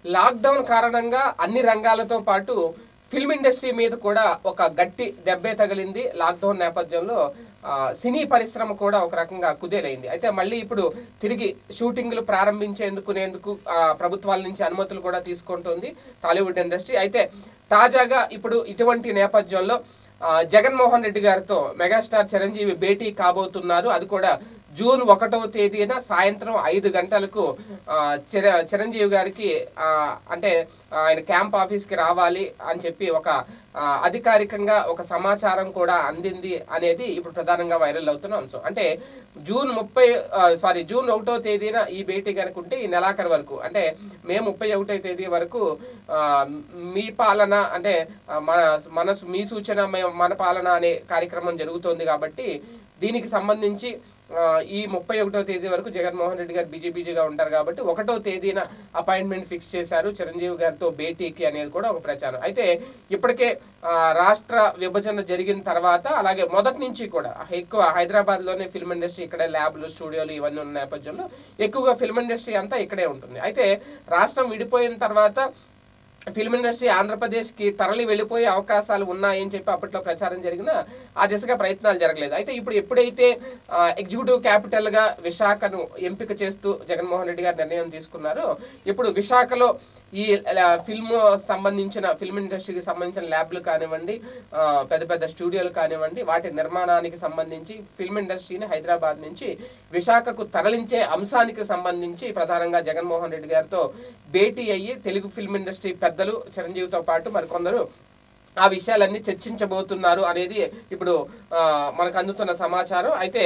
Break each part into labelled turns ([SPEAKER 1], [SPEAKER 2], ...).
[SPEAKER 1] lockdown కారణంగా అన్ని రంగాలతో పాటు ఫిల్మ్ ఇండస్ట్రీ మీద కూడా ఒక గట్టి దెబ్బే తగిలింది లాక్డౌన్ నేపథ్యంలో ఆ, సినీ పరిశ్రమ కూడా ఒక రకంగా కుదేలైంది అయితే మళ్ళీ ఇప్పుడు తిరిగి షూటింగ్లు ప్రారంభించేందుకునేందుకు ఆ, ప్రభుత్వాల నుంచి అనుమతులు కూడా తీసుకుంటుంది టాలీవుడ్ ఇండస్ట్రీ అయితే తాజాగా ఇప్పుడు ఇటువంటి నేపథ్యంలో ఆ, జగన్మోహన్ రెడ్డి గారితో మెగాస్టార్ చిరంజీవి భేటీ కాబోతున్నారు అది కూడా జూన్ ఒకటవ తేదీన సాయంత్రం ఐదు గంటలకు ఆ, చిర చిరంజీవి గారికి ఆ, అంటే ఆయన క్యాంప్ ఆఫీస్కి రావాలి అని చెప్పి ఒక ఆ, అధికారికంగా ఒక సమాచారం కూడా అందింది అనేది ఇప్పుడు ప్రధానంగా వైరల్ అవుతున్న అంశం అంటే జూన్ ముప్పై సారీ జూన్ ఒకటో తేదీన ఈ భేటీ కనుకుంటే ఈ నెలాఖరు వరకు అంటే మే ముప్పై ఒకటో తేదీ వరకు ఆ, మీ పాలన అంటే ఆ, మన మన మీ సూచన మే- మన పాలన అనే కార్యక్రమం జరుగుతోంది కాబట్టి దీనికి సంబంధించి ఆ, ఈ ముప్పై ఒకటో తేదీ వరకు జగన్మోహన్ రెడ్డి గారు బిజీ బిజీగా ఉంటారు కాబట్టి ఒకటో తేదీన అపాయింట్మెంట్ ఫిక్స్ చేశారు చిరంజీవి గారితో భేటీకి అనేది కూడా ఒక ప్రచారం అయితే ఇప్పటికే ఆ, రాష్ట్ర విభజన జరిగిన తర్వాత అలాగే మొదటి నుంచి కూడా ఎక్కువ హైదరాబాద్ లోనే ఫిల్మ్ ఇండస్ట్రీ ఇక్కడే ల్యాబ్లు స్టూడియోలు ఇవన్నీ ఉన్న నేపథ్యంలో ఎక్కువగా ఫిల్మ్ ఇండస్ట్రీ అంతా ఇక్కడే ఉంటుంది అయితే రాష్ట్రం విడిపోయిన తర్వాత ఫిల్మ్ ఇండస్ట్రీ ఆంధ్రప్రదేశ్కి తరలి వెళ్ళిపోయే అవకాశాలు ఉన్నాయని చెప్పి అప్పట్లో ప్రచారం జరిగినా ఆ దిశగా ప్రయత్నాలు జరగలేదు అయితే ఇప్పుడు ఎప్పుడైతే ఆ, ఎగ్జిక్యూటివ్ క్యాపిటల్ గా విశాఖను ఎంపిక చేస్తూ జగన్మోహన్ రెడ్డి గారు నిర్ణయం తీసుకున్నారో ఇప్పుడు విశాఖలో ఈ ఆ, ఫిల్మ్ సంబంధించిన ఫిల్మ్ ఇండస్ట్రీకి సంబంధించిన ల్యాబ్లు కానివ్వండి ఆ, పెద్ద పెద్ద స్టూడియోలు కానివ్వండి వాటి నిర్మాణానికి సంబంధించి ఫిల్మ్ ఇండస్ట్రీని హైదరాబాద్ నుంచి విశాఖకు తరలించే అంశానికి సంబంధించి ప్రధానంగా జగన్మోహన్ రెడ్డి గారితో భేటీ అయ్యి తెలుగు ఫిల్మ్ ఇండస్ట్రీ పెద్దలు చిరంజీవితో పాటు మరికొందరు ఆ విషయాలన్నీ చర్చించబోతున్నారు అనేది ఇప్పుడు ఆ, మనకు అందుతున్న సమాచారం అయితే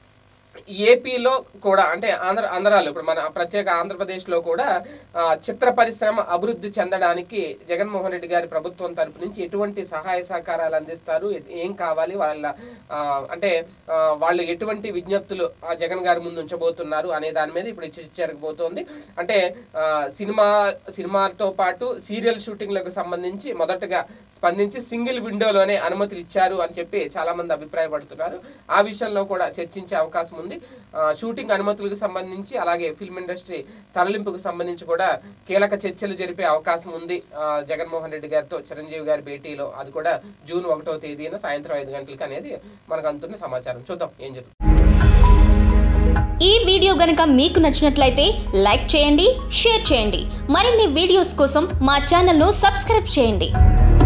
[SPEAKER 1] ఏపీలో కూడా అంటే ఆంధ్ర ఆంధ్రాలో ఇప్పుడు మన ప్రత్యేక ఆంధ్రప్రదేశ్లో కూడా ఆ, చిత్ర పరిశ్రమ అభివృద్ధి చెందడానికి జగన్మోహన్ రెడ్డి గారి ప్రభుత్వం తరపు నుంచి ఎటువంటి సహాయ సహకారాలు అందిస్తారు ఎ- ఏం కావాలి వాళ్ళ ఆ, అంటే ఆ, వాళ్ళు ఎటువంటి విజ్ఞప్తులు ఆ జగన్ గారి ముందు ఉంచబోతున్నారు అనే దాని మీద ఇప్పుడు చర్చ జరగబోతోంది అంటే ఆ, సినిమా సినిమాలతో పాటు సీరియల్ షూటింగ్లకు సంబంధించి మొదటగా స్పందించి సింగిల్ విండోలోనే అనుమతులు ఇచ్చారు అని చెప్పి చాలా మంది అభిప్రాయపడుతున్నారు ఆ విషయంలో కూడా చర్చించే అవకాశం ఉంది ఆ, షూటింగ్ అనుమతులకు సంబంధించి అలాగే ఫిల్మ్ ఇండస్ట్రీ తరలింపుకు సంబంధించి కూడా కీలక చర్చలు జరిపే అవకాశం ఉంది ఆ, జగన్మోహన్ రెడ్డి గారితో చిరంజీవి గారి భేటీలో అది కూడా జూన్ ఒకటో తేదీన సాయంత్రం ఐదు గంటలకు అనేది మనకు అందుతున్న సమాచారం చూద్దాం ఏం జరుగుతుంది
[SPEAKER 2] ఈ వీడియో గనుక మీకు నచ్చినట్లయితే లైక్ చేయండి షేర్ చేయండి మరిన్ని వీడియోస్ కోసం మా ఛానల్ను సబ్స్క్రైబ్ చేయండి